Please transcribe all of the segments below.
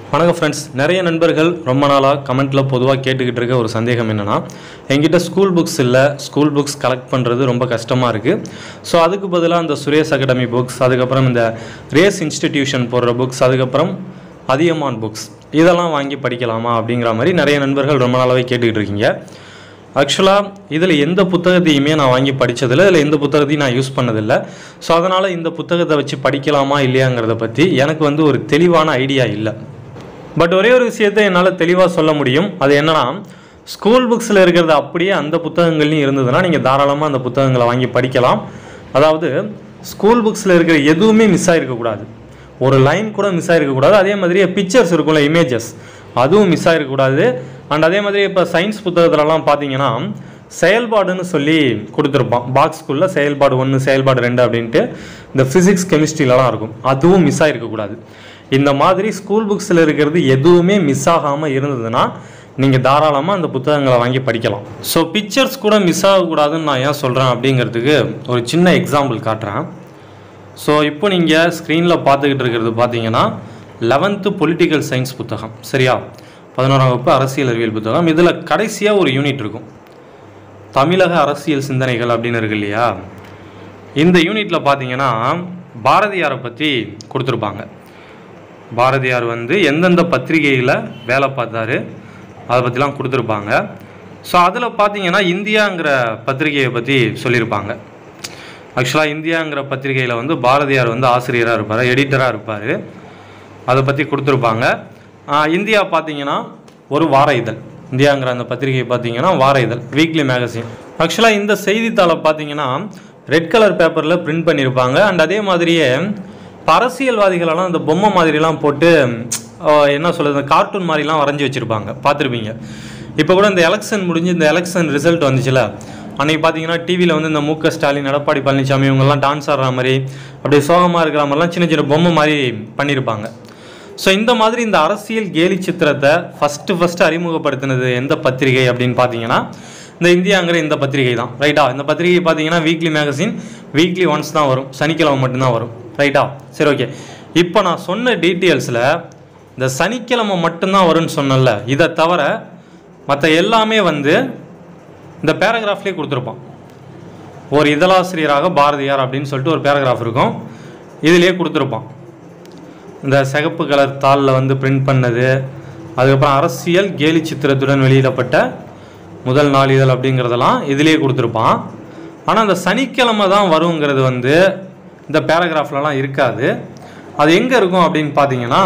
வணக்கம் ஃப்ரெண்ட்ஸ் நிறைய நண்பர்கள் ரொம்ப நாளாக கமெண்ட்டில் பொதுவாக கேட்டுக்கிட்டு இருக்க ஒரு சந்தேகம் என்னென்னா என்கிட்ட ஸ்கூல் புக்ஸ் இல்லை ஸ்கூல் புக்ஸ் கலெக்ட் பண்ணுறது ரொம்ப கஷ்டமாக இருக்குது ஸோ அதுக்கு பதிலாக இந்த சுரேஷ் அகாடமி புக்ஸ் அதுக்கப்புறம் இந்த ரேஸ் இன்ஸ்டிடியூஷன் போடுற புக்ஸ் அதுக்கப்புறம் அதியமான் புக்ஸ் இதெல்லாம் வாங்கி படிக்கலாமா அப்படிங்கிற மாதிரி நிறைய நண்பர்கள் ரொம்ப நாளாகவே கேட்டுக்கிட்டு இருக்கீங்க ஆக்சுவலாக இதில் எந்த புத்தகத்தையுமே நான் வாங்கி படித்ததில்லை இதில் எந்த புத்தகத்தையும் நான் யூஸ் பண்ணதில்லை ஸோ அதனால் இந்த புத்தகத்தை வச்சு படிக்கலாமா இல்லையாங்கிறத பற்றி எனக்கு வந்து ஒரு தெளிவான ஐடியா இல்லை பட் ஒரே ஒரு விஷயத்தை என்னால் தெளிவாக சொல்ல முடியும் அது என்னன்னா ஸ்கூல் புக்ஸில் இருக்கிறது அப்படியே அந்த புத்தகங்கள்லையும் இருந்ததுன்னா நீங்கள் தாராளமாக அந்த புத்தகங்களை வாங்கி படிக்கலாம் அதாவது ஸ்கூல் புக்ஸில் இருக்கிற எதுவுமே மிஸ் ஆகிருக்கக்கூடாது ஒரு லைன் கூட மிஸ் ஆகிருக்கக்கூடாது அதே மாதிரியே பிக்சர்ஸ் இருக்கும்ல இமேஜஸ் அதுவும் மிஸ் ஆகிருக்கக்கூடாது அண்ட் அதே மாதிரி இப்போ சயின்ஸ் புத்தகத்துலலாம் பார்த்தீங்கன்னா செயல்பாடுன்னு சொல்லி கொடுத்துருப்பான் பாக்ஸ்குள்ளே செயல்பாடு ஒன்று செயல்பாடு ரெண்டு அப்படின்ட்டு இந்த ஃபிசிக்ஸ் கெமிஸ்ட்ரிலலாம் இருக்கும் அதுவும் மிஸ் ஆகிருக்கக்கூடாது இந்த மாதிரி ஸ்கூல் புக்ஸில் இருக்கிறது எதுவுமே மிஸ் ஆகாமல் இருந்ததுன்னா நீங்கள் தாராளமாக அந்த புத்தகங்களை வாங்கி படிக்கலாம் ஸோ பிக்சர்ஸ் கூட மிஸ் ஆகக்கூடாதுன்னு நான் ஏன் சொல்கிறேன் அப்படிங்கிறதுக்கு ஒரு சின்ன எக்ஸாம்பிள் காட்டுறேன் ஸோ இப்போ நீங்கள் ஸ்க்ரீனில் பார்த்துக்கிட்டு இருக்கிறது பார்த்தீங்கன்னா லெவன்த்து பொலிட்டிக்கல் சயின்ஸ் புத்தகம் சரியா பதினோராம் வகுப்பு அரசியல் அறிவியல் புத்தகம் இதில் கடைசியாக ஒரு யூனிட் இருக்கும் தமிழக அரசியல் சிந்தனைகள் அப்படின்னு இருக்கு இல்லையா இந்த யூனிட்டில் பார்த்தீங்கன்னா பாரதியாரை பற்றி கொடுத்துருப்பாங்க பாரதியார் வந்து எந்தெந்த பத்திரிகையில் வேலை பார்த்தாரு அதை பற்றிலாம் கொடுத்துருப்பாங்க ஸோ அதில் பார்த்தீங்கன்னா இந்தியாங்கிற பத்திரிகையை பற்றி சொல்லியிருப்பாங்க ஆக்சுவலாக இந்தியாங்கிற பத்திரிகையில் வந்து பாரதியார் வந்து ஆசிரியராக இருப்பார் எடிட்டராக இருப்பார் அதை பற்றி கொடுத்துருப்பாங்க ஆஹ் இந்தியா பார்த்தீங்கன்னா ஒரு வார இதழ் இந்தியாங்கிற அந்த பத்திரிகை பார்த்தீங்கன்னா வார இதழ் வீக்லி மேகசின் ஆக்சுவலாக இந்த செய்தித்தாளை பார்த்தீங்கன்னா ரெட் கலர் பேப்பரில் பிரிண்ட் பண்ணியிருப்பாங்க அண்ட் அதே மாதிரியே இப்போ அரசியல்வாதிகளெல்லாம் இந்த பொம்மை மாதிரிலாம் போட்டு ஆஹ் என்ன சொல்கிறது கார்ட்டூன் மாதிரிலாம் வரைஞ்சி வச்சுருப்பாங்க பார்த்துருப்பீங்க இப்போ கூட இந்த எலெக்ஷன் முடிஞ்சு இந்த எலெக்ஷன் ரிசல்ட் வந்துச்சுல அன்னைக்கு பார்த்தீங்கன்னா டிவியில் வந்து இந்த மு க ஸ்டாலின் எடப்பாடி பழனிசாமி இவங்கெல்லாம் டான்ஸ் ஆடுற மாதிரி அப்படியே சோகமாக இருக்கிற மாதிரிலாம் சின்ன சின்ன பொம்மை மாதிரி பண்ணியிருப்பாங்க ஸோ இந்த மாதிரி இந்த அரசியல் கேலி சித்திரத்தை ஃபஸ்ட்டு ஃபஸ்ட்டு அறிமுகப்படுத்தினது எந்த பத்திரிகை அப்படின்னு பார்த்தீங்கன்னா இந்த இந்தியாங்கிற இந்த பத்திரிகை தான் ரைட்டா இந்த பத்திரிகை பார்த்தீங்கன்னா வீக்லி மேகசின் வீக்லி ஒன்ஸ் தான் வரும் சனிக்கிழமை மட்டும்தான் வரும் ரைட்டா சரி ஓகே இப்போ நான் சொன்ன டீட்டெயில்ஸில் இந்த சனிக்கிழமை மட்டும்தான் வரும்னு சொன்னேன்ல இதை தவிர மற்ற எல்லாமே வந்து இந்த பேராகிராஃப்லேயே கொடுத்துருப்பான் ஒரு இதழாசிரியராக பாரதியார் அப்படின்னு சொல்லிட்டு ஒரு பேராகிராஃப் இருக்கும் இதுலேயே கொடுத்துருப்பான் இந்த சிகப்பு கலர் தாளில் வந்து பிரிண்ட் பண்ணது அதுக்கப்புறம் அரசியல் கேலி சித்திரத்துடன் வெளியிடப்பட்ட முதல் நாளிதழ் அப்படிங்கிறதெல்லாம் இதுலேயே கொடுத்துருப்பான் ஆனால் அந்த சனிக்கிழமை தான் வருங்கிறது வந்து இந்த பேராகிராஃப்லலாம் இருக்காது அது எங்கே இருக்கும் அப்படின்னு பார்த்தீங்கன்னா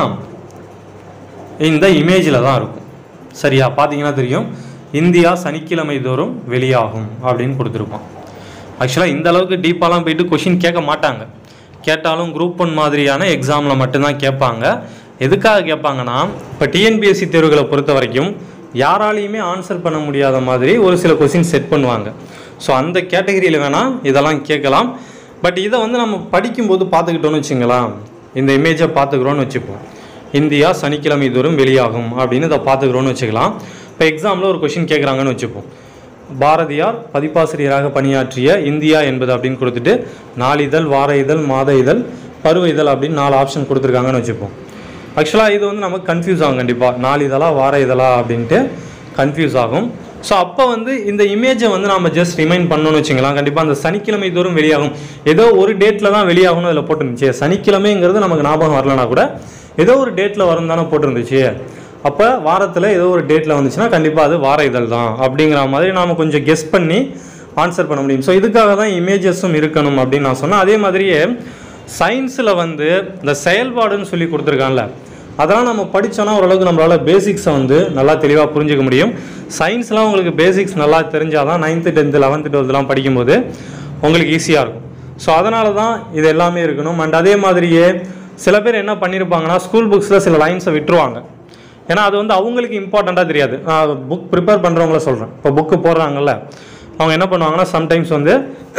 இந்த இமேஜில் தான் இருக்கும் சரியா பார்த்தீங்கன்னா தெரியும் இந்தியா சனிக்கிழமை தோறும் வெளியாகும் அப்படின்னு கொடுத்துருப்பான் ஆக்சுவலாக இந்த அளவுக்கு டீப்பாலாம் போயிட்டு கொஷின் கேட்க மாட்டாங்க கேட்டாலும் குரூப் ஒன் மாதிரியான எக்ஸாமில் மட்டும்தான் கேட்பாங்க எதுக்காக கேட்பாங்கன்னா இப்போ டிஎன்பிஎஸ்சி தேர்வுகளை பொறுத்த வரைக்கும் யாராலையுமே ஆன்சர் பண்ண முடியாத மாதிரி ஒரு சில கொஷின் செட் பண்ணுவாங்க ஸோ அந்த கேட்டகரியில் வேணால் இதெல்லாம் கேட்கலாம் பட் இதை வந்து நம்ம படிக்கும்போது பார்த்துக்கிட்டோன்னு வச்சுங்களேன் இந்த இமேஜை பார்த்துக்கிறோன்னு வச்சுப்போம் இந்தியா சனிக்கிழமை தோறும் வெளியாகும் அப்படின்னு இதை பார்த்துக்கிறோன்னு வச்சுக்கலாம் இப்போ எக்ஸாமில் ஒரு கொஷின் கேட்குறாங்கன்னு வச்சுப்போம் பாரதியார் பதிப்பாசிரியராக பணியாற்றிய இந்தியா என்பது அப்படின்னு கொடுத்துட்டு நாளிதழ் வார இதழ் மாத இதழ் பருவ இதழ் அப்படின்னு நாலு ஆப்ஷன் கொடுத்துருக்காங்கன்னு வச்சுப்போம் ஆக்சுவலாக இது வந்து நமக்கு கன்ஃபியூஸ் ஆகும் கண்டிப்பாக நாளிதழா வார இதழா அப்படின்ட்டு கன்ஃபியூஸ் ஆகும் ஸோ அப்போ வந்து இந்த இமேஜை வந்து நம்ம ஜஸ்ட் ரிமைண்ட் பண்ணணும்னு வச்சுக்கலாம் கண்டிப்பாக அந்த சனிக்கிழமை தோறும் வெளியாகும் ஏதோ ஒரு டேட்டில் தான் வெளியாகணும் அதில் போட்டுருந்துச்சு சனிக்கிழமைங்கிறது நமக்கு ஞாபகம் வரலனா கூட ஏதோ ஒரு டேட்டில் வரும் தானே போட்டிருந்துச்சு அப்போ வாரத்தில் ஏதோ ஒரு டேட்டில் வந்துச்சுன்னா கண்டிப்பாக அது வார இதழ் தான் அப்படிங்கிற மாதிரி நாம் கொஞ்சம் கெஸ் பண்ணி ஆன்சர் பண்ண முடியும் ஸோ இதுக்காக தான் இமேஜஸும் இருக்கணும் அப்படின்னு நான் சொன்னேன் அதே மாதிரியே சயின்ஸில் வந்து இந்த செயல்பாடுன்னு சொல்லி கொடுத்துருக்கான்ல அதெல்லாம் நம்ம படித்தோன்னா ஓரளவுக்கு நம்மளால் பேசிக்ஸை வந்து நல்லா தெளிவாக புரிஞ்சுக்க முடியும் சயின்ஸ்லாம் உங்களுக்கு பேசிக்ஸ் நல்லா தெரிஞ்சால் தான் நைன்த்து டென்த்து லெவன்த்து டுவெல்த்துலாம் படிக்கும்போது உங்களுக்கு ஈஸியாக இருக்கும் ஸோ அதனால தான் இது எல்லாமே இருக்கணும் அண்ட் அதே மாதிரியே சில பேர் என்ன பண்ணியிருப்பாங்கன்னா ஸ்கூல் புக்ஸில் சில லைன்ஸை விட்டுருவாங்க ஏன்னா அது வந்து அவங்களுக்கு இம்பார்ட்டண்ட்டாக தெரியாது நான் புக் ப்ரிப்பேர் பண்ணுறவங்கள சொல்கிறேன் இப்போ புக்கு போடுறாங்கல்ல அவங்க என்ன பண்ணுவாங்கன்னா சம்டைம்ஸ் வந்து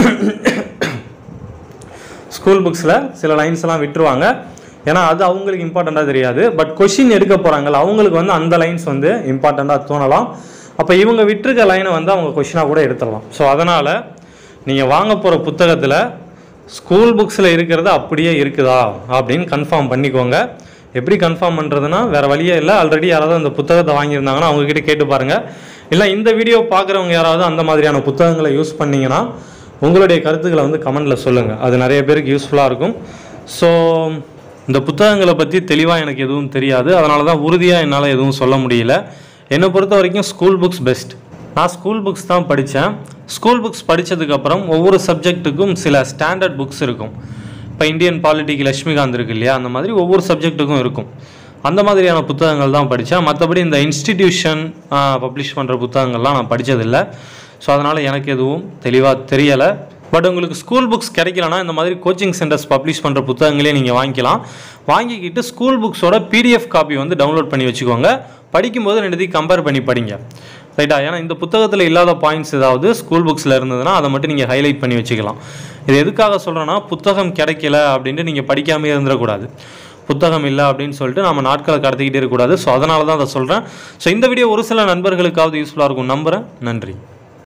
ஸ்கூல் புக்ஸில் சில லைன்ஸ் எல்லாம் விட்டுருவாங்க ஏன்னா அது அவங்களுக்கு இம்பார்ட்டண்ட்டாக தெரியாது பட் கொஷின் எடுக்க போகிறாங்கல்ல அவங்களுக்கு வந்து அந்த லைன்ஸ் வந்து இம்பார்ட்டண்ட்டாக தோணலாம் அப்போ இவங்க விட்டுருக்க லைனை வந்து அவங்க கொஷினாக கூட எடுத்துடலாம் ஸோ அதனால் நீங்கள் வாங்க போகிற புத்தகத்தில் ஸ்கூல் புக்ஸில் இருக்கிறது அப்படியே இருக்குதா அப்படின்னு கன்ஃபார்ம் பண்ணிக்கோங்க எப்படி கன்ஃபார்ம் பண்ணுறதுனா வேறு வழியே இல்லை ஆல்ரெடி யாராவது அந்த புத்தகத்தை வாங்கியிருந்தாங்கன்னா அவங்கக்கிட்ட கேட்டு பாருங்கள் இல்லை இந்த வீடியோ பார்க்குறவங்க யாராவது அந்த மாதிரியான புத்தகங்களை யூஸ் பண்ணீங்கன்னா உங்களுடைய கருத்துக்களை வந்து கமெண்டில் சொல்லுங்கள் அது நிறைய பேருக்கு யூஸ்ஃபுல்லாக இருக்கும் ஸோ இந்த புத்தகங்களை பற்றி தெளிவாக எனக்கு எதுவும் தெரியாது அதனால தான் உறுதியாக என்னால் எதுவும் சொல்ல முடியல என்னை பொறுத்த வரைக்கும் ஸ்கூல் புக்ஸ் பெஸ்ட் நான் ஸ்கூல் புக்ஸ் தான் படித்தேன் ஸ்கூல் புக்ஸ் படித்ததுக்கப்புறம் ஒவ்வொரு சப்ஜெக்ட்டுக்கும் சில ஸ்டாண்டர்ட் புக்ஸ் இருக்கும் இப்போ இந்தியன் பாலிட்டிக்கு லட்சுமிகாந்த் இருக்கு இல்லையா அந்த மாதிரி ஒவ்வொரு சப்ஜெக்ட்டுக்கும் இருக்கும் அந்த மாதிரியான புத்தகங்கள் தான் படித்தேன் மற்றபடி இந்த இன்ஸ்டிடியூஷன் பப்ளிஷ் பண்ணுற புத்தகங்கள்லாம் நான் படித்ததில்லை ஸோ அதனால் எனக்கு எதுவும் தெளிவாக தெரியலை பட் உங்களுக்கு ஸ்கூல் புக்ஸ் கிடைக்கலனா இந்த மாதிரி கோச்சிங் சென்டர்ஸ் பப்ளிஷ் பண்ணுற புத்தகங்களே நீங்கள் வாங்கிக்கலாம் வாங்கிக்கிட்டு ஸ்கூல் புக்ஸோட பிடிஎஃப் காப்பி வந்து டவுன்லோட் பண்ணி வச்சுக்கோங்க படிக்கும்போது ரெண்டுத்தையும் கம்பேர் பண்ணி படிங்க ரைட்டா ஏன்னா இந்த புத்தகத்தில் இல்லாத பாயிண்ட்ஸ் ஏதாவது ஸ்கூல் புக்ஸில் இருந்ததுன்னா அதை மட்டும் நீங்கள் ஹைலைட் பண்ணி வச்சுக்கலாம் இது எதுக்காக சொல்கிறேன்னா புத்தகம் கிடைக்கல அப்படின்ட்டு நீங்கள் படிக்காமே இருந்துடக்கூடாது புத்தகம் இல்லை அப்படின்னு சொல்லிட்டு நம்ம நாட்களை கடத்திக்கிட்டே இருக்கக்கூடாது ஸோ அதனால தான் அதை சொல்கிறேன் ஸோ இந்த வீடியோ ஒரு சில நண்பர்களுக்காவது யூஸ்ஃபுல்லாக இருக்கும் நம்புகிறேன் நன்றி